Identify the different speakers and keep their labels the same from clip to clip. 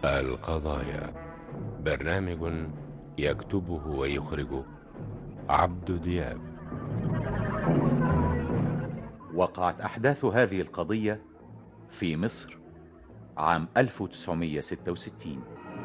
Speaker 1: القضايا برنامج يكتبه ويخرجه عبد دياب
Speaker 2: وقعت أحداث هذه القضية في مصر عام 1966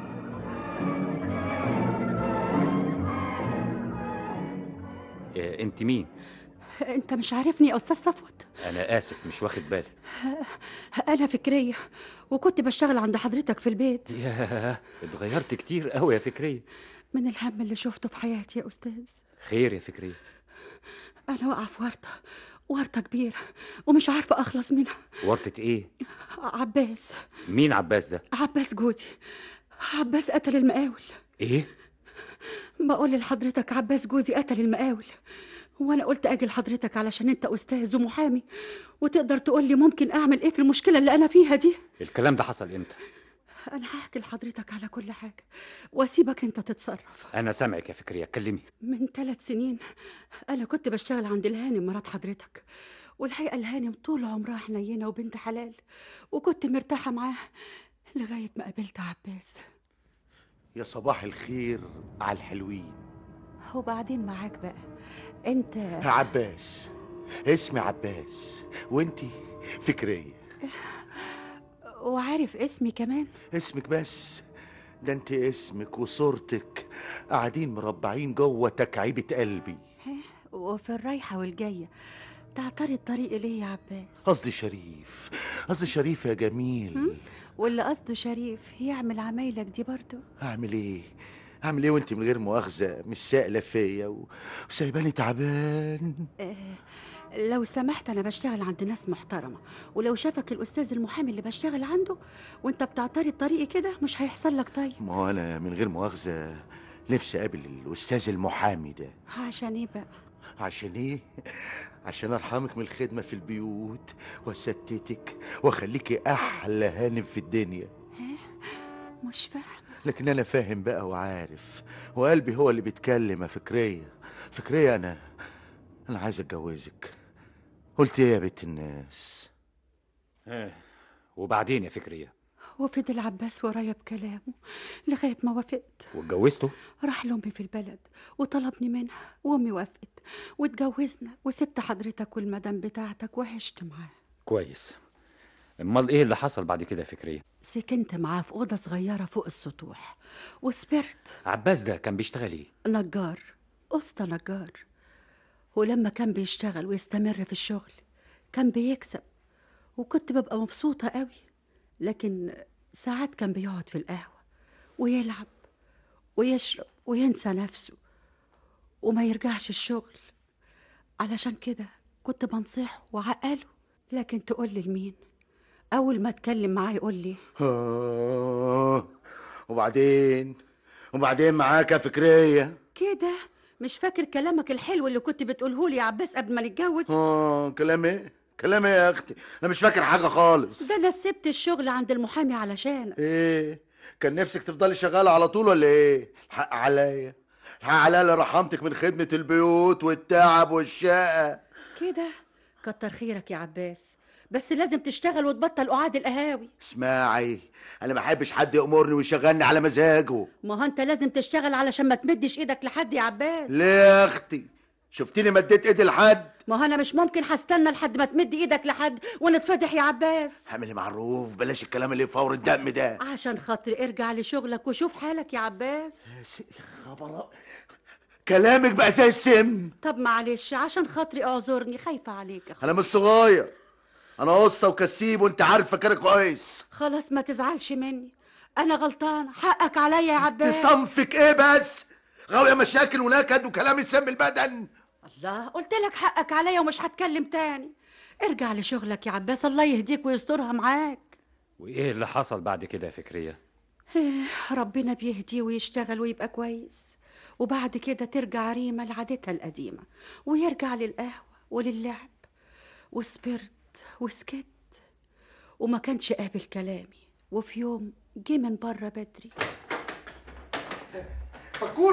Speaker 3: إيه، انت مين
Speaker 4: انت مش عارفني يا استاذ صفوت
Speaker 3: انا اسف مش واخد بالي
Speaker 4: انا فكريه وكنت بشتغل عند حضرتك في البيت
Speaker 3: ياه اتغيرت كتير قوي يا فكريه
Speaker 4: من الهم اللي شفته في حياتي يا استاذ
Speaker 3: خير يا فكريه
Speaker 4: انا واقعه في ورطه ورطه كبيره ومش عارفه اخلص منها
Speaker 3: ورطه ايه
Speaker 4: عباس
Speaker 3: مين عباس ده
Speaker 4: عباس جوزي عباس قتل المقاول
Speaker 3: ايه
Speaker 4: بقول لحضرتك عباس جوزي قتل المقاول وانا قلت اجي لحضرتك علشان انت استاذ ومحامي وتقدر تقول لي ممكن اعمل ايه في المشكله اللي انا فيها دي
Speaker 3: الكلام ده حصل امتى
Speaker 4: انا هحكي لحضرتك على كل حاجه واسيبك انت تتصرف
Speaker 3: انا سامعك يا فكريه اتكلمي
Speaker 4: من ثلاث سنين انا كنت بشتغل عند الهانم مرات حضرتك والحقيقه الهانم طول عمرها حنينه وبنت حلال وكنت مرتاحه معاها لغايه ما قابلت عباس
Speaker 5: يا صباح الخير على الحلوين
Speaker 4: وبعدين معاك بقى انت
Speaker 5: عباس اسمي عباس وانتي فكرية
Speaker 4: وعارف اسمي كمان
Speaker 5: اسمك بس ده انت اسمك وصورتك قاعدين مربعين جوه تكعيبة قلبي
Speaker 4: وفي الرايحه والجايه تعترض طريقي ليه يا عباس
Speaker 5: قصدي شريف قصدي شريف يا جميل
Speaker 4: واللي قصده شريف يعمل عمايلك دي برضه
Speaker 5: اعمل ايه اعمل ايه وانت من غير مؤاخذة مش سائلة فيا و- وسايباني تعبان
Speaker 4: آه، لو سمحت انا بشتغل عند ناس محترمه ولو شافك الاستاذ المحامي اللي بشتغل عنده وانت بتعترض طريقي كده مش هيحصل لك طيب
Speaker 5: ما هو انا من غير مؤاخذة نفسي اقابل الاستاذ المحامي ده
Speaker 4: عشان ايه بقى
Speaker 5: عشان ايه عشان ارحمك من الخدمة في البيوت واستتك واخليكي احلى هانم في الدنيا
Speaker 4: مش فاهم
Speaker 5: لكن انا فاهم بقى وعارف وقلبي هو اللي بيتكلم يا فكرية فكرية انا انا عايز اتجوزك قلت ايه يا بنت الناس
Speaker 3: إيه، وبعدين يا فكريه
Speaker 4: وفضل عباس ورايا بكلامه لغايه ما وافقت
Speaker 3: واتجوزته
Speaker 4: راح لامي في البلد وطلبني منها وامي وافقت واتجوزنا وسبت حضرتك والمدام بتاعتك وعشت معاه
Speaker 3: كويس امال ايه اللي حصل بعد كده يا فكريه
Speaker 4: سكنت معاه في اوضه صغيره فوق السطوح وسبرت
Speaker 3: عباس ده كان بيشتغل ايه
Speaker 4: نجار أسطى نجار ولما كان بيشتغل ويستمر في الشغل كان بيكسب وكنت ببقى مبسوطة قوي لكن ساعات كان بيقعد في القهوة ويلعب ويشرب وينسى نفسه وما يرجعش الشغل علشان كده كنت بنصحه وعقله لكن تقول لي لمين أول ما اتكلم معاه يقول لي
Speaker 5: آه وبعدين وبعدين معاك يا فكرية
Speaker 4: كده مش فاكر كلامك الحلو اللي كنت بتقوله لي يا عباس قبل ما نتجوز
Speaker 5: اه كلام ايه كلام ايه يا اختي انا مش فاكر حاجة خالص
Speaker 4: ده انا سبت الشغل عند المحامي علشان
Speaker 5: ايه كان نفسك تفضلي شغالة على طول ولا ايه الحق عليا الحق عليا اللي رحمتك من خدمة البيوت والتعب والشقة
Speaker 4: كده كتر خيرك يا عباس بس لازم تشتغل وتبطل قعاد القهاوي
Speaker 5: اسمعي انا ما احبش حد يأمرني ويشغلني على مزاجه
Speaker 4: ما هو انت لازم تشتغل علشان ما تمدش ايدك لحد يا عباس
Speaker 5: ليه يا اختي شفتيني مديت ايدي لحد
Speaker 4: ما هو انا مش ممكن هستنى لحد ما تمد ايدك لحد ونتفضح يا عباس
Speaker 5: اعملي معروف بلاش الكلام اللي فور الدم ده
Speaker 4: عشان خاطري ارجع لشغلك وشوف حالك يا عباس
Speaker 5: خبر كلامك بقى زي السم
Speaker 4: طب معلش عشان خاطري اعذرني خايفه عليك يا
Speaker 5: انا مش صغير انا اسطى وكسيب وانت عارف فاكرك كويس
Speaker 4: خلاص ما تزعلش مني انا غلطان حقك عليا يا عباس
Speaker 5: تصنفك ايه بس غاوية مشاكل ونكد وكلام يسمي البدن
Speaker 4: الله قلت لك حقك عليا ومش هتكلم تاني ارجع لشغلك يا عباس الله يهديك ويسترها معاك
Speaker 3: وايه اللي حصل بعد كده يا فكريه
Speaker 4: إيه، ربنا بيهديه ويشتغل ويبقى كويس وبعد كده ترجع ريمة لعادتها القديمة ويرجع للقهوة وللعب وصبرت وسكت وما كانش قابل كلامي وفي يوم جه من بره بدري
Speaker 5: فكورة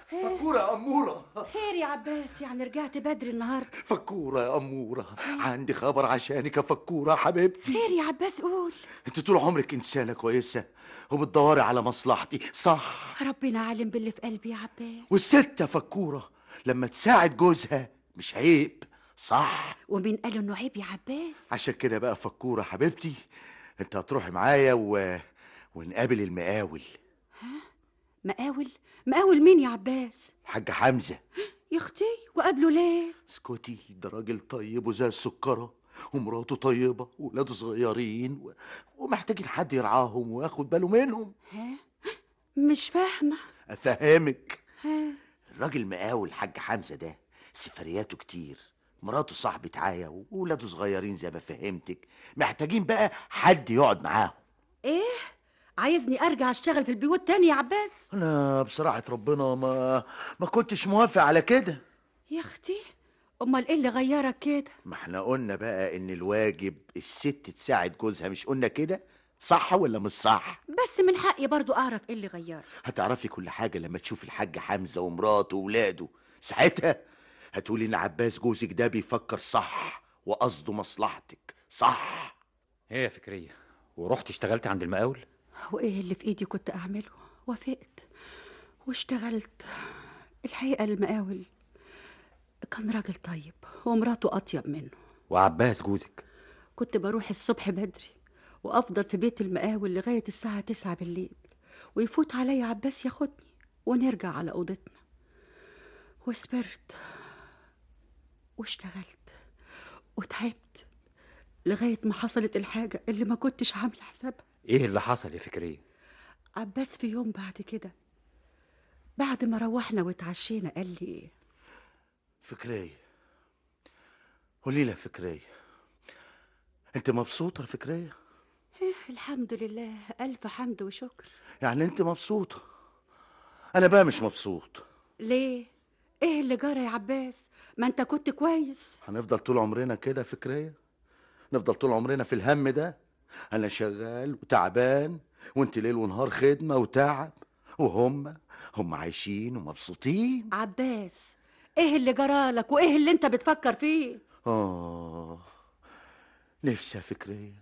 Speaker 5: فكورة يا أمورة
Speaker 4: خير يا عباس يعني رجعت بدري النهارده
Speaker 5: فكورة يا أمورة عندي خبر عشانك يا فكورة حبيبتي
Speaker 4: خير يا عباس قول
Speaker 5: انت طول عمرك إنسانة كويسة وبتدوري على مصلحتي صح
Speaker 4: ربنا عالم باللي في قلبي يا عباس
Speaker 5: والست يا فكورة لما تساعد جوزها مش عيب صح
Speaker 4: ومين قال انه عيب يا عباس
Speaker 5: عشان كده بقى فكورة حبيبتي انت هتروحي معايا و... ونقابل المقاول
Speaker 4: مقاول مقاول مين يا عباس
Speaker 5: الحاج حمزة
Speaker 4: يا اختي وقابله ليه
Speaker 5: اسكتي ده راجل طيب وزي السكرة ومراته طيبة وولاده صغيرين و... ومحتاجين حد يرعاهم وياخد باله منهم
Speaker 4: ها مش فاهمه
Speaker 5: أفهمك
Speaker 4: ها
Speaker 5: الراجل مقاول الحاج حمزة ده سفرياته كتير مراته صاحبة عاية وولاده صغيرين زي ما فهمتك محتاجين بقى حد يقعد معاهم
Speaker 4: ايه عايزني ارجع اشتغل في البيوت تاني يا عباس
Speaker 5: أنا بصراحة ربنا ما ما كنتش موافق على كده
Speaker 4: يا اختي امال ايه اللي غيرك كده
Speaker 5: ما احنا قلنا بقى إن الواجب الست تساعد جوزها مش قلنا كده صح ولا مش صح
Speaker 4: بس من حقي برضو اعرف ايه اللي غيرك
Speaker 5: هتعرفي كل حاجة لما تشوفي الحاج حمزة ومراته وولاده ساعتها هتقولي إن عباس جوزك ده بيفكر صح وقصده مصلحتك صح
Speaker 3: ايه يا فكريه ورحت اشتغلت عند المقاول
Speaker 4: وايه اللي في ايدي كنت اعمله وافقت واشتغلت الحقيقه المقاول كان راجل طيب ومراته اطيب منه
Speaker 3: وعباس جوزك
Speaker 4: كنت بروح الصبح بدري وافضل في بيت المقاول لغايه الساعه تسعة بالليل ويفوت عليا عباس ياخدني ونرجع على اوضتنا وصبرت واشتغلت وتعبت لغايه ما حصلت الحاجه اللي ما كنتش عامله حسابها
Speaker 3: ايه اللي حصل يا فكريه
Speaker 4: عباس في يوم بعد كده بعد ما روحنا واتعشينا قال لي
Speaker 5: فكرية قولي لي يا فكرية انت مبسوطة يا فكرية
Speaker 4: إيه الحمد لله الف حمد وشكر
Speaker 5: يعني انت مبسوطة انا بقى مش مبسوط
Speaker 4: ليه ايه اللي جرى يا عباس ما انت كنت كويس
Speaker 5: هنفضل طول عمرنا كده يا فكرية نفضل طول عمرنا في الهم ده انا شغال وتعبان وانت ليل ونهار خدمة وتعب وهم هم عايشين ومبسوطين
Speaker 4: عباس ايه اللي جرالك وايه اللي انت بتفكر فيه
Speaker 5: آه نفسي يا فكرية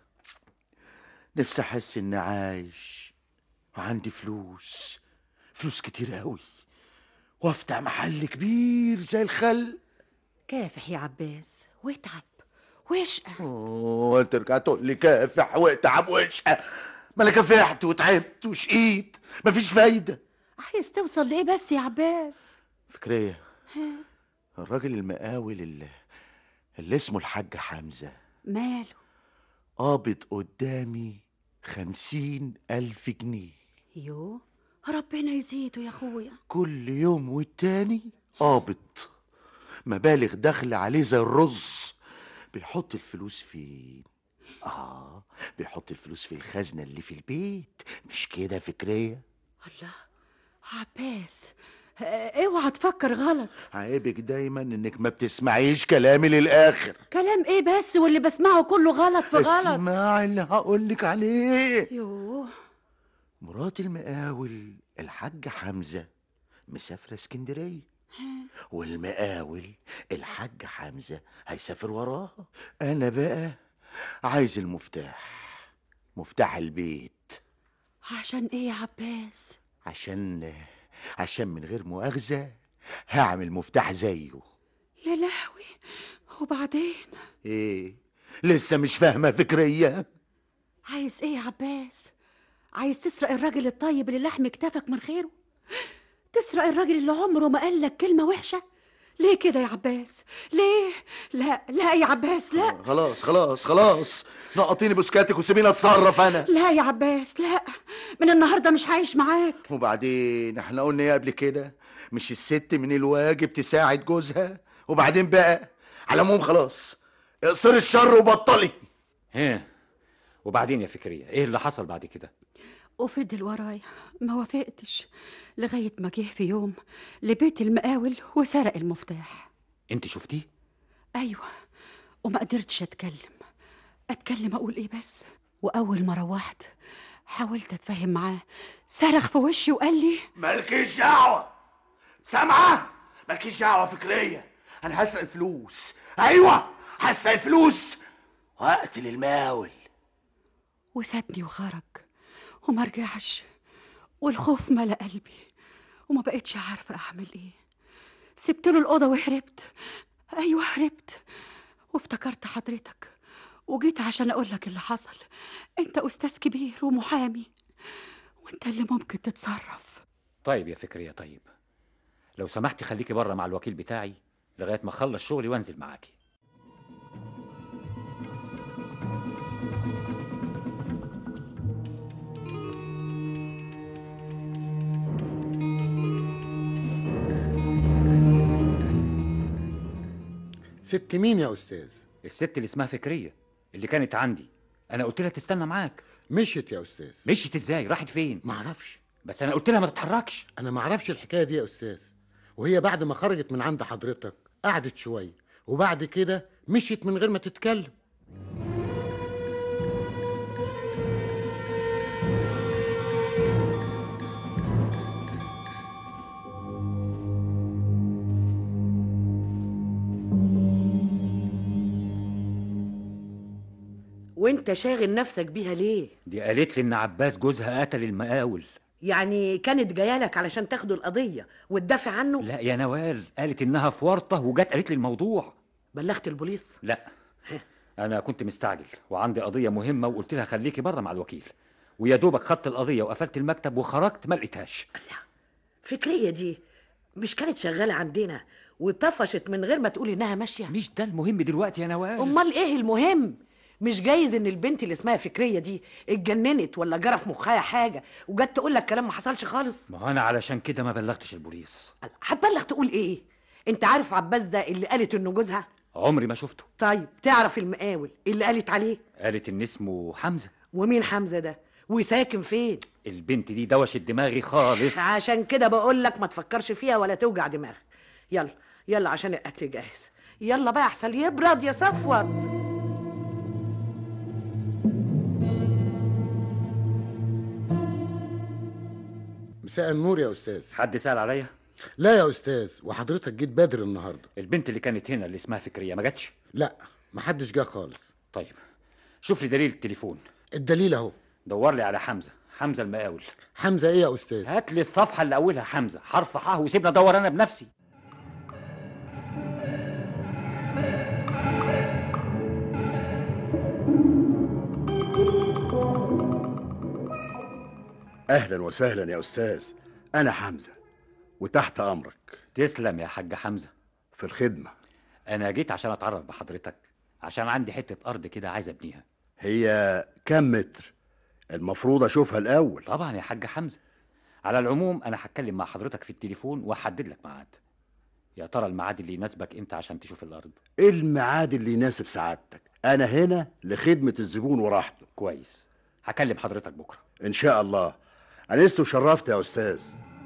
Speaker 5: نفسي أحس إني عايش وعندي فلوس فلوس كتير أوي وأفتح محل كبير زي الخل
Speaker 4: كافح يا عباس واتعب واشقى
Speaker 5: أوه ترجع تقول لي كافح واتعب واشقى ما أنا كافحت وتعبت وشقيت مفيش فايدة
Speaker 4: عايز توصل لايه بس يا عباس
Speaker 5: فكرية
Speaker 4: ها
Speaker 5: الراجل المقاول اللي, اللي اسمه الحاج حمزة
Speaker 4: ماله
Speaker 5: قابض قدامي خمسين ألف جنيه
Speaker 4: يو ربنا يزيده يا اخويا
Speaker 5: كل يوم والتاني قابض مبالغ داخلة عليه زي الرز بيحط الفلوس فين اه بيحط الفلوس في الخزنة اللي في البيت مش كده فكرية
Speaker 4: الله عباس اه، اوعى تفكر غلط
Speaker 5: عيبك دايما انك ما بتسمعيش كلامي للاخر
Speaker 4: كلام ايه بس واللي بسمعه كله غلط في غلط
Speaker 5: اسمعي اللي هقولك عليه
Speaker 4: يوه
Speaker 5: مرات المقاول الحاج حمزة مسافرة اسكندرية والمقاول الحاج حمزة هيسافر وراها أنا بقى عايز المفتاح مفتاح البيت
Speaker 4: عشان ايه يا عباس
Speaker 5: عشان عشان من غير مؤاخذة هعمل مفتاح زيه
Speaker 4: يا لهوي وبعدين
Speaker 5: ايه لسه مش فاهمة فكرية
Speaker 4: عايز ايه يا عباس عايز تسرق الراجل الطيب اللي لحم كتافك من خيره تسرق الراجل اللي عمره ما قال لك كلمة وحشة ليه كده يا عباس ليه لا لا يا عباس لا
Speaker 5: خلاص خلاص خلاص نقطيني بسكاتك وسيبيني اتصرف انا
Speaker 4: لا يا عباس لا من النهارده مش عايش معاك
Speaker 5: وبعدين احنا قلنا ايه قبل كده مش الست من الواجب تساعد جوزها وبعدين بقى على العموم خلاص اقصري الشر وبطلي
Speaker 3: ها وبعدين يا فكريه ايه اللي حصل بعد كده
Speaker 4: وفضل ورايا ما وافقتش لغاية ما جه في يوم لبيت المقاول وسرق المفتاح
Speaker 3: انت شفتيه
Speaker 4: أيوة وما قدرتش أتكلم أتكلم أقول إيه بس وأول ما روحت حاولت أتفاهم معاه صرخ في وشي وقال لي
Speaker 5: مالكيش دعوة سامعة مالكيش دعوة فكرية أنا هسرق الفلوس أيوة هسرق الفلوس وأقتل المقاول
Speaker 4: وسابني وخرج وما رجعش والخوف ملا قلبي وما بقتش عارفة أعمل إيه سبت له الأوضة وهربت أيوة هربت وافتكرت حضرتك وجيت عشان أقول لك اللي حصل أنت أستاذ كبير ومحامي وأنت اللي ممكن تتصرف
Speaker 3: طيب يا فكرية طيب لو سمحتي خليكي بره مع الوكيل بتاعي لغايه ما اخلص شغلي وانزل معاكي
Speaker 6: ست مين يا استاذ
Speaker 3: الست اللي اسمها فكريه اللي كانت عندي انا قلت لها تستنى معاك
Speaker 6: مشيت يا استاذ
Speaker 3: مشيت ازاي راحت فين
Speaker 6: معرفش
Speaker 3: بس انا قلت لها ما تتحركش
Speaker 6: انا معرفش الحكايه دي يا استاذ وهي بعد ما خرجت من عند حضرتك قعدت شويه وبعد كده مشيت من غير ما تتكلم
Speaker 7: وانت شاغل نفسك بيها ليه
Speaker 3: دي قالت لي ان عباس جوزها قتل المقاول
Speaker 7: يعني كانت جايه لك علشان تاخدوا القضيه وتدافع عنه
Speaker 3: لا يا نوال قالت انها في ورطه وجت قالت لي الموضوع
Speaker 7: بلغت البوليس
Speaker 3: لا انا كنت مستعجل وعندي قضيه مهمه وقلت لها خليكي بره مع الوكيل ويا دوبك خدت القضيه وقفلت المكتب وخرجت ما لقيتهاش
Speaker 7: فكريه دي مش كانت شغاله عندنا وطفشت من غير ما تقول انها ماشيه
Speaker 3: مش ده المهم دلوقتي يا نوال
Speaker 7: امال ايه المهم مش جايز ان البنت اللي اسمها فكريه دي اتجننت ولا جرى في مخها حاجه وجت تقول لك كلام ما حصلش خالص
Speaker 3: ما انا علشان كده ما بلغتش البوليس
Speaker 7: هتبلغ تقول ايه انت عارف عباس ده اللي قالت انه جوزها
Speaker 3: عمري ما شفته
Speaker 7: طيب تعرف المقاول اللي قالت عليه
Speaker 3: قالت ان اسمه حمزه
Speaker 7: ومين حمزه ده وساكن فين
Speaker 3: البنت دي دوشت دماغي خالص
Speaker 7: عشان كده بقول لك ما تفكرش فيها ولا توجع دماغك يلا يلا عشان الاكل جاهز يلا بقى احسن يبرد يا صفوت
Speaker 6: مساء النور يا استاذ
Speaker 3: حد سأل عليا
Speaker 6: لا يا استاذ وحضرتك جيت بدري النهارده
Speaker 3: البنت اللي كانت هنا اللي اسمها فكريه ما جاتش
Speaker 6: لا محدش جه خالص
Speaker 3: طيب شوف لي دليل التليفون
Speaker 6: الدليل اهو
Speaker 3: دور لي على حمزه حمزه المقاول
Speaker 6: حمزه ايه يا استاذ
Speaker 3: هات لي الصفحه اللي اولها حمزه حرف ح وسيبني ادور انا بنفسي
Speaker 8: اهلا وسهلا يا استاذ انا حمزه وتحت امرك
Speaker 3: تسلم يا حاج حمزه
Speaker 8: في الخدمه
Speaker 3: انا جيت عشان اتعرف بحضرتك عشان عندي حته ارض كده عايز ابنيها
Speaker 8: هي كم متر المفروض اشوفها الاول
Speaker 3: طبعا يا حاج حمزه على العموم انا هتكلم مع حضرتك في التليفون واحدد لك ميعاد يا ترى الميعاد اللي يناسبك امتى عشان تشوف الارض
Speaker 8: ايه الميعاد اللي يناسب سعادتك انا هنا لخدمه الزبون وراحته
Speaker 3: كويس هكلم حضرتك بكره
Speaker 8: ان شاء الله انست وشرفت يا استاذ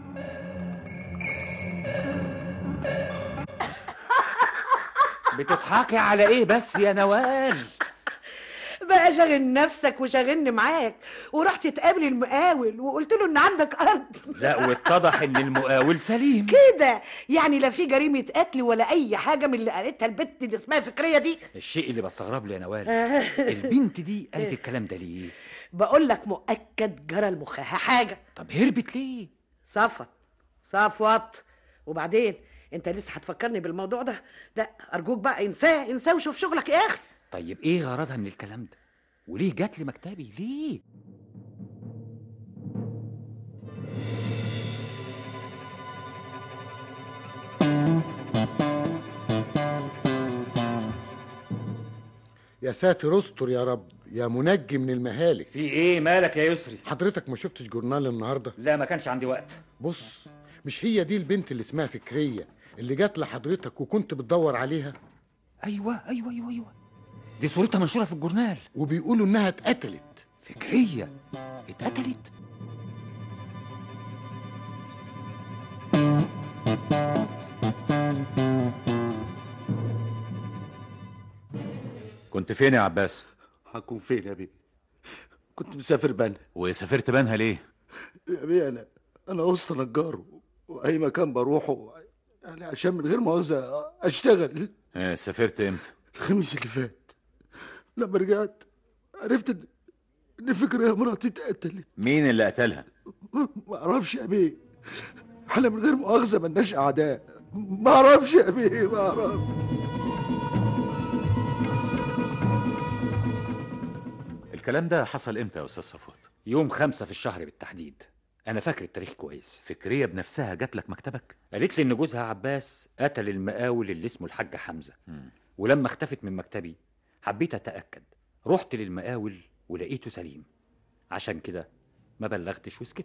Speaker 3: بتضحكي على ايه بس يا نوال
Speaker 7: بقى شاغل نفسك وشاغلني معاك ورحت تقابل المقاول وقلت له ان عندك ارض
Speaker 3: لا واتضح ان المقاول سليم
Speaker 7: كده يعني لا في جريمه قتل ولا اي حاجه من اللي قالتها البت اللي اسمها فكريه دي
Speaker 3: الشيء اللي بستغرب له يا نوال البنت دي قالت الكلام ده ليه
Speaker 7: بقول لك مؤكد جرى لمخها حاجه
Speaker 3: طب هربت ليه
Speaker 7: صفت صفوت وبعدين انت لسه هتفكرني بالموضوع ده لا ارجوك بقى انساه انساه وشوف شغلك يا اخي
Speaker 3: طيب ايه غرضها من الكلام ده وليه جات لي مكتبي ليه
Speaker 6: يا ساتر استر يا رب يا منجي من المهالك
Speaker 3: في ايه مالك يا يسري
Speaker 6: حضرتك ما شفتش جورنال النهارده
Speaker 3: لا ما كانش عندي وقت
Speaker 6: بص مش هي دي البنت اللي اسمها فكريه اللي جات لحضرتك وكنت بتدور عليها
Speaker 3: ايوه ايوه ايوه ايوه دي صورتها منشوره في الجورنال
Speaker 6: وبيقولوا انها اتقتلت
Speaker 3: فكريه اتقتلت
Speaker 2: كنت فين يا عباس
Speaker 5: هكون فين يا بيه كنت مسافر بنها
Speaker 2: وسافرت بنها ليه
Speaker 5: يا بيه انا انا قصة نجار واي مكان بروحه يعني عشان من غير مؤاخذه اشتغل
Speaker 2: آه، سافرت امتى
Speaker 5: الخميس اللي فات لما رجعت عرفت ان ان فكرة مراتي اتقتلت
Speaker 2: مين اللي قتلها
Speaker 5: ما اعرفش يا بيه احنا من غير مؤاخذه ملناش اعداء ما اعرفش يا بيه ما اعرفش
Speaker 2: الكلام ده حصل امتى يا استاذ صفوت
Speaker 3: يوم خمسة في الشهر بالتحديد أنا فاكر التاريخ كويس
Speaker 2: فكريه بنفسها جات لك مكتبك
Speaker 3: قالت لي إن جوزها عباس قتل المقاول اللي اسمه الحاج حمزة
Speaker 2: مم.
Speaker 3: ولما اختفت من مكتبي حبيت أتأكد رحت للمقاول ولقيته سليم عشان كده ما بلغتش وسكت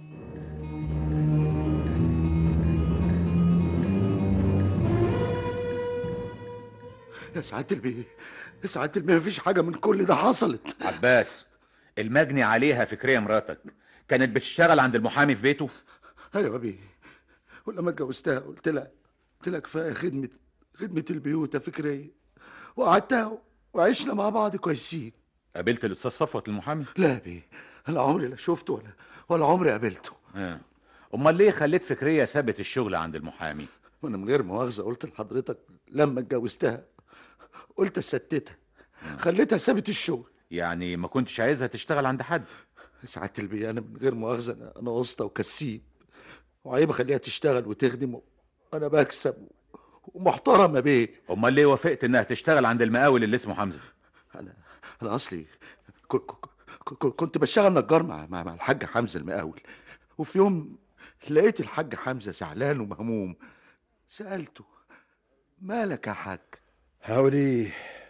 Speaker 5: يا سعاده البيه يا سعاده البيه مفيش حاجه من كل ده حصلت
Speaker 2: عباس المجني عليها فكريه مراتك كانت بتشتغل عند المحامي في بيته
Speaker 5: ايوه يا بيه ولما اتجوزتها قلت لها قلت لها كفايه خدمه خدمه البيوت يا فكريه وقعدتها وعشنا مع بعض كويسين
Speaker 2: قابلت الاستاذ صفوت المحامي
Speaker 5: لا يا بيه انا عمري لا شفته ولا ولا عمري قابلته
Speaker 2: آه. امال ليه خليت فكريه سابت الشغل عند المحامي
Speaker 5: وانا من غير مؤاخذه قلت لحضرتك لما اتجوزتها قلت ستتها خليتها سابت الشغل
Speaker 2: يعني ما كنتش عايزها تشتغل عند حد
Speaker 5: ساعات البيه انا من غير مؤاخذه انا انا واسطه وكسيب وعيب اخليها تشتغل وتخدم وانا بكسب ومحترمه بيه
Speaker 2: امال ليه وافقت انها تشتغل عند المقاول اللي اسمه حمزه
Speaker 5: انا انا اصلي ك- ك- ك- كنت بشتغل نجار مع مع مع الحاج حمزه المقاول وفي يوم لقيت الحاج حمزه زعلان ومهموم سالته مالك يا حاج
Speaker 8: هاولي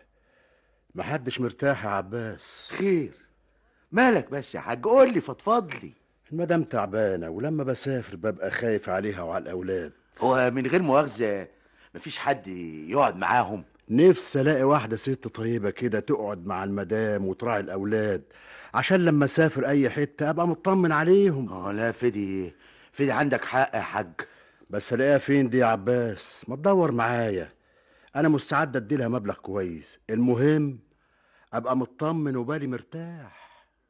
Speaker 8: محدش مرتاح يا عباس
Speaker 5: خير مالك بس يا حاج قول لي فضفض لي
Speaker 8: المدام تعبانة ولما بسافر ببقى خايف عليها وعلى الأولاد
Speaker 5: هو من غير مؤاخذه مفيش حد يقعد معاهم
Speaker 8: نفسي ألاقي واحدة ست طيبة كده تقعد مع المدام وتراعي الأولاد عشان لما أسافر أي حتة أبقى مطمن عليهم
Speaker 5: اه لا فدي فدي عندك حق يا حاج
Speaker 8: بس ألاقيها فين دي يا عباس ما تدور معايا أنا مستعد أديلها مبلغ كويس المهم أبقى مطمن وبالي مرتاح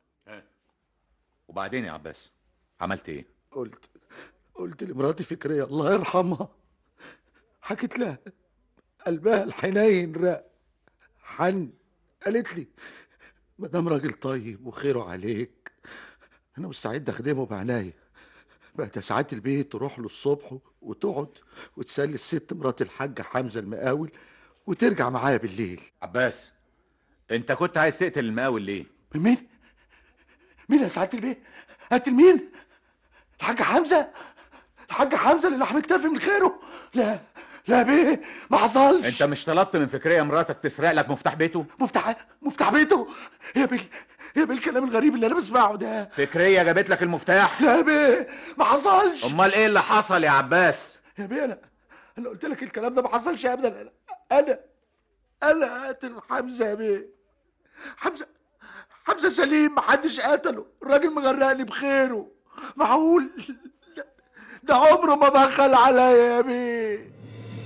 Speaker 2: وبعدين يا عباس عملت ايه
Speaker 5: قلت قلت لمراتي فكرية الله يرحمها حكيت لها قلبها الحنين رق حن قالت لي ما دام راجل طيب وخيره عليك انا مستعد اخدمه بعناية بقت ساعات البيت تروح له الصبح وتقعد وتسلي الست مرات الحاج حمزه المقاول وترجع معايا بالليل
Speaker 2: عباس انت كنت عايز تقتل المقاول ليه
Speaker 5: مين مين يا سعاده البيت قتل مين الحاج حمزه الحاج حمزه اللي لحم اكتفي من خيره لا لا بيه ما حصلش
Speaker 2: انت مش طلبت من فكريه مراتك تسرق لك مفتاح بيته
Speaker 5: مفتاح مفتاح بيته يا بال يا بالكلام الغريب اللي انا بسمعه ده
Speaker 2: فكريه جابت لك المفتاح
Speaker 5: لا بيه ما حصلش
Speaker 2: امال ايه اللي حصل يا عباس
Speaker 5: يا بيه انا انا قلت لك الكلام ده ما حصلش ابدا انا انا انا قاتل حمزه يا بيه حمزه حمزه سليم محدش قتله الراجل مغرقني بخيره معقول ده- ده عمره ما بخل عليا يا بيه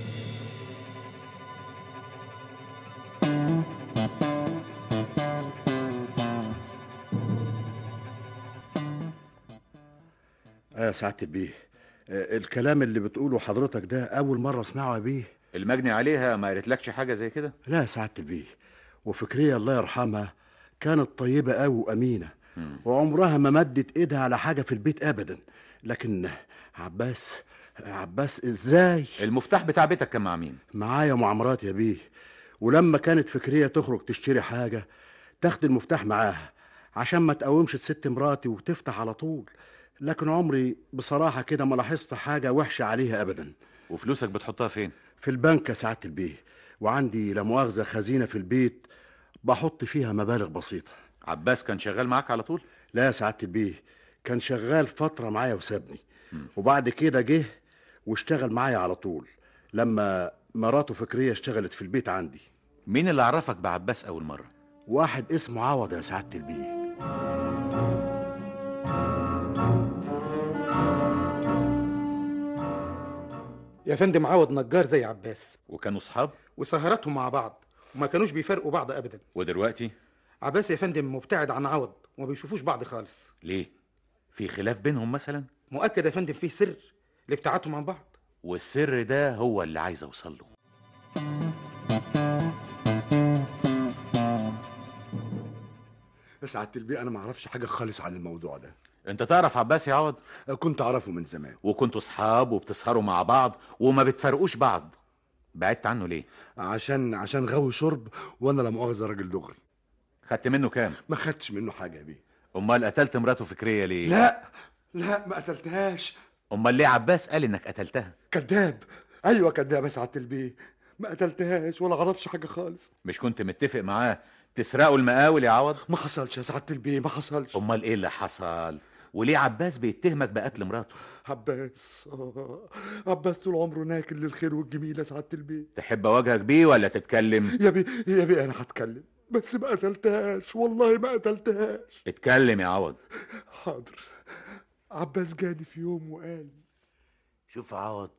Speaker 8: آه يا سعادة البيه آه الكلام اللي بتقوله حضرتك ده أول مرة أسمعه يا بيه
Speaker 2: المجني عليها ما قالتلكش حاجه زي كده
Speaker 8: لا يا سعادة البيه وفكرية الله يرحمها كانت طيبة أوي وأمينة وعمرها ما مدت إيدها على حاجة في البيت أبدا لكن عباس عباس إزاي
Speaker 2: المفتاح بتاع بيتك كان مع مين
Speaker 8: معايا معامرات يا بيه ولما كانت فكرية تخرج تشتري حاجة تاخد المفتاح معاها عشان ما تقومش الست مراتي وتفتح على طول لكن عمري بصراحة كده ما لاحظت حاجة وحشة عليها أبدا
Speaker 2: وفلوسك بتحطها فين
Speaker 8: في البنك يا سعادة البيه وعندي لا مؤاخذة خزينة في البيت بحط فيها مبالغ بسيطة
Speaker 2: عباس كان شغال معاك على طول
Speaker 8: لا يا سعادة البيه كان شغال فترة معايا وسابني وبعد كده جه واشتغل معايا على طول لما مراته فكرية اشتغلت في البيت عندي
Speaker 2: مين اللي عرفك بعباس اول مره
Speaker 8: واحد اسمه عوض يا سعادة البيه
Speaker 9: يا فندم عوض نجار زي عباس
Speaker 2: وكانوا صحاب
Speaker 9: وسهراتهم مع بعض وما كانوش بيفرقوا بعض ابدا
Speaker 2: ودلوقتي
Speaker 9: عباس يا فندم مبتعد عن عوض وما بيشوفوش بعض خالص
Speaker 2: ليه في خلاف بينهم مثلا
Speaker 9: مؤكد يا فندم فيه سر لابتعادهم عن بعض
Speaker 2: والسر ده هو اللي عايز اوصل له
Speaker 8: يا سعاده البيه انا ما اعرفش حاجه خالص عن الموضوع ده
Speaker 2: انت تعرف عباس يا عوض
Speaker 8: كنت اعرفه من زمان
Speaker 2: وكنتوا صحاب وبتسهروا مع بعض وما بتفرقوش بعض بعدت عنه ليه
Speaker 8: عشان عشان غاوي شرب وانا لا مؤاخذه راجل دغري
Speaker 2: خدت منه كام
Speaker 8: ما خدتش منه حاجه يا بيه
Speaker 2: امال قتلت مراته فكريه ليه
Speaker 8: لا لا ما قتلتهاش
Speaker 2: امال ليه عباس قال انك قتلتها
Speaker 8: كذاب ايوه كذاب يا سعاده البيه ما قتلتهاش ولا اعرفش حاجه خالص
Speaker 2: مش كنت متفق معاه تسرقوا المقاول يا عوض
Speaker 8: ما حصلش يا سعاده البيه ما حصلش
Speaker 2: امال ايه اللي حصل وليه عباس بيتهمك بقتل مراته
Speaker 8: عباس آه، عباس طول عمره ناكل للخير والجميل يا سعاده البيه
Speaker 2: تحب اواجهك بيه ولا تتكلم
Speaker 8: يا بيه يا بيه انا هتكلم بس ما قتلتهاش والله ما قتلتهاش
Speaker 2: اتكلم يا عوض
Speaker 8: حاضر عباس جاني في يوم وقال
Speaker 5: شوف يا عوض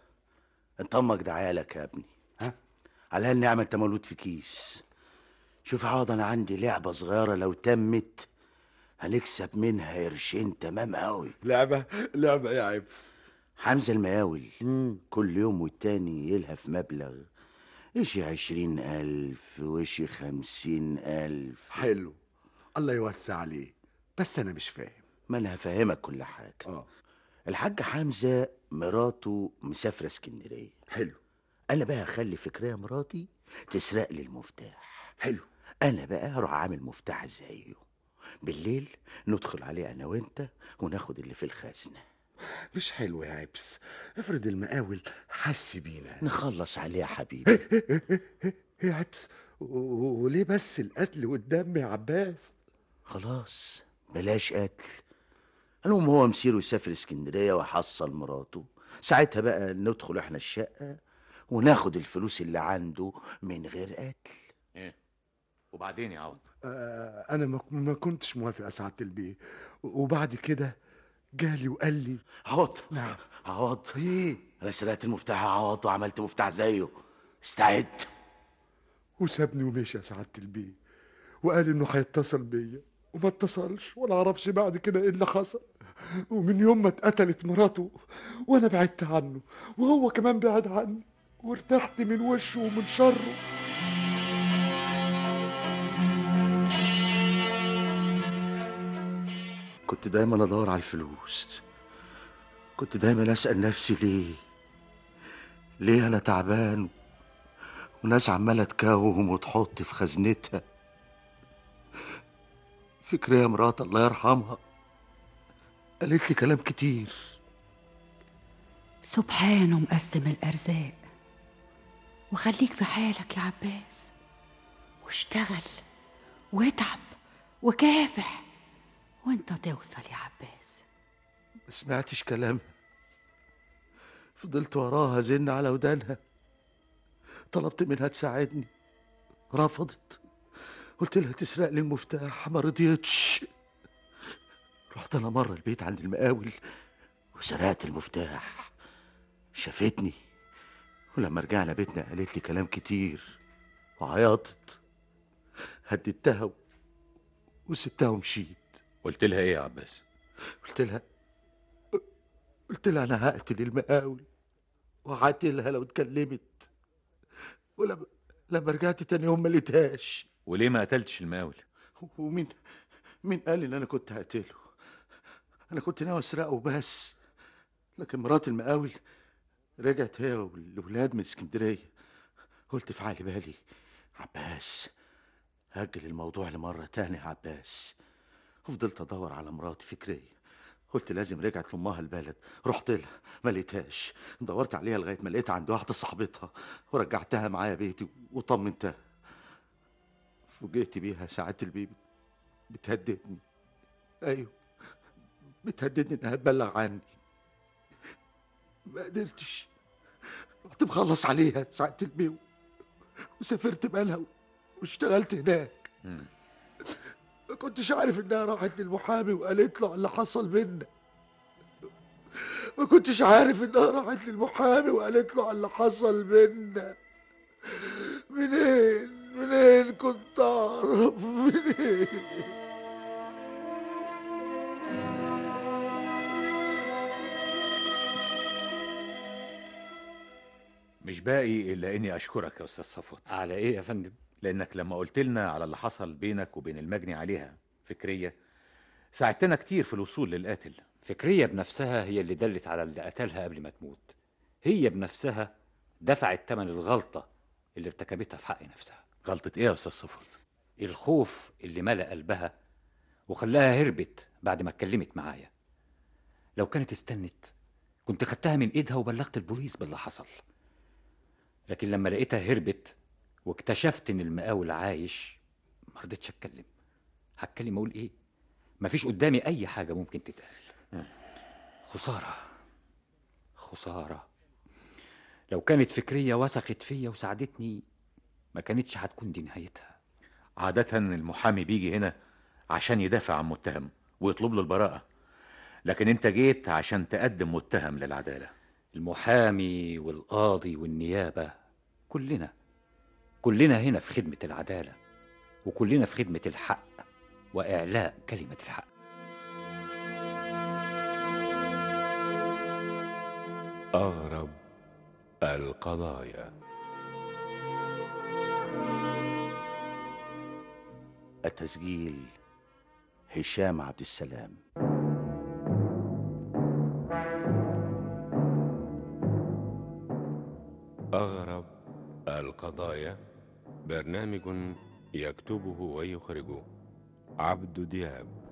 Speaker 5: انت امك دعالك يا ابني ها على هالنعمه انت مولود في كيس شوف يا عوض انا عندي لعبه صغيره لو تمت هنكسب منها قرشين تمام قوي
Speaker 8: لعبه لعبه يا عبس
Speaker 5: حمزه المقاول كل يوم والتاني يلهف مبلغ إشي عشرين ألف وإشي خمسين ألف
Speaker 8: حلو الله يوسع عليه بس انا مش فاهم
Speaker 5: ما أنا هفهمك كل حاجة
Speaker 8: اه
Speaker 5: الحاج حمزة مراته مسافرة اسكندرية
Speaker 8: حلو
Speaker 5: أنا بقى هخلي فكرية مراتي تسرق لي المفتاح
Speaker 8: حلو
Speaker 5: أنا بقى هروح عامل مفتاح زيه بالليل ندخل عليه أنا وأنت وناخد اللي في الخزنة
Speaker 8: مش حلو يا عبس افرض المقاول حس بينا
Speaker 5: نخلص عليه يا حبيبي
Speaker 8: يا عبس و- و- وليه بس القتل والدم يا عباس
Speaker 5: خلاص بلاش قتل المهم هو مسيره يسافر اسكندرية ويحصل مراته ساعتها بقى ندخل احنا الشقة وناخد الفلوس اللي عنده من غير قتل
Speaker 2: ايه وبعدين يا عوض
Speaker 8: آه انا ما ما كنتش موافق يا سعاده البيه وبعد كده جالي وقال لي
Speaker 5: عوض
Speaker 8: نعم
Speaker 5: عوض
Speaker 8: ايه
Speaker 5: انا سرقت المفتاح يا عوض وعملت مفتاح زيه استعد
Speaker 8: وسابني ومشي يا سعاده البيه وقال انه هيتصل بيا وما اتصلش ولا اعرفش بعد كده ايه اللي حصل ومن يوم ما اتقتلت مراته وانا بعدت عنه وهو كمان بعد عني وارتحت من وشه ومن شره
Speaker 5: كنت دايما ادور على الفلوس كنت دايما اسال نفسي ليه ليه انا تعبان وناس عماله تكاوم وتحط في خزنتها فكرية مرات الله يرحمها قالت لي كلام كتير
Speaker 4: سبحانه مقسم الأرزاق وخليك في حالك يا عباس واشتغل واتعب وكافح وانت توصل يا عباس
Speaker 5: ما سمعتش كلامها فضلت وراها زن على ودانها طلبت منها تساعدني رفضت قلت لها تسرق لي المفتاح ما رضيتش رحت انا مره البيت عند المقاول وسرقت المفتاح شافتني ولما رجعنا بيتنا قالت لي كلام كتير وعيطت هددتها و- وسبتها ومشيت
Speaker 2: قلت لها ايه يا عباس
Speaker 5: قلت لها قلت لها انا هقتل المقاول وهقتلها لو اتكلمت ولما لما رجعت تاني يوم ما لقيتهاش
Speaker 2: وليه ما قتلتش المقاول
Speaker 5: ومين مين قال ان انا كنت هقتله انا كنت ناوي اسرقه بس لكن مرات المقاول رجعت هي والولاد من اسكندريه قلت في عقلي بالي عباس هاجل الموضوع لمره تاني يا عباس وفضلت ادور على مراتي فكريه قلت لازم رجعت لامها البلد رحت لها ما لقيتهاش دورت عليها لغايه ما لقيتها عند واحده صاحبتها ورجعتها معايا بيتي وطمنتها فوجئت بيها ساعات البيبي بتهددني ايوه بتهددني انها تبلغ عني ما قدرتش رحت مخلص عليها ساعة البيو وسافرت بالها واشتغلت هناك
Speaker 2: مم.
Speaker 5: ما كنتش عارف انها راحت للمحامي وقالت له على اللي حصل بينا ما كنتش عارف انها راحت للمحامي وقالت له على اللي حصل بينا منين منين كنت اعرف منين
Speaker 2: مش باقي الا اني اشكرك يا استاذ صفوت
Speaker 3: على ايه يا فندم
Speaker 2: لانك لما قلت لنا على اللي حصل بينك وبين المجني عليها فكريه ساعدتنا كتير في الوصول للقاتل
Speaker 3: فكرية بنفسها هي اللي دلت على اللي قتلها قبل ما تموت هي بنفسها دفعت ثمن الغلطة اللي ارتكبتها في حق نفسها
Speaker 2: غلطه ايه يا استاذ صفوت
Speaker 3: الخوف اللي ملأ قلبها وخلاها هربت بعد ما اتكلمت معايا لو كانت استنت كنت خدتها من ايدها وبلغت البوليس باللي حصل لكن لما لقيتها هربت واكتشفت ان المقاول عايش ما رضيتش اتكلم هتكلم اقول ايه مفيش قدامي اي حاجه ممكن تتقال خساره خساره لو كانت فكريه وثقت فيا وساعدتني ما كانتش هتكون دي نهايتها
Speaker 2: عاده المحامي بيجي هنا عشان يدافع عن متهم ويطلب له البراءه لكن انت جيت عشان تقدم متهم للعداله
Speaker 3: المحامي والقاضي والنيابة كلنا كلنا هنا في خدمة العدالة وكلنا في خدمة الحق وإعلاء كلمة الحق
Speaker 1: أغرب القضايا
Speaker 5: التسجيل هشام عبد السلام
Speaker 1: أغرب القضايا برنامج يكتبه ويخرجه عبد دياب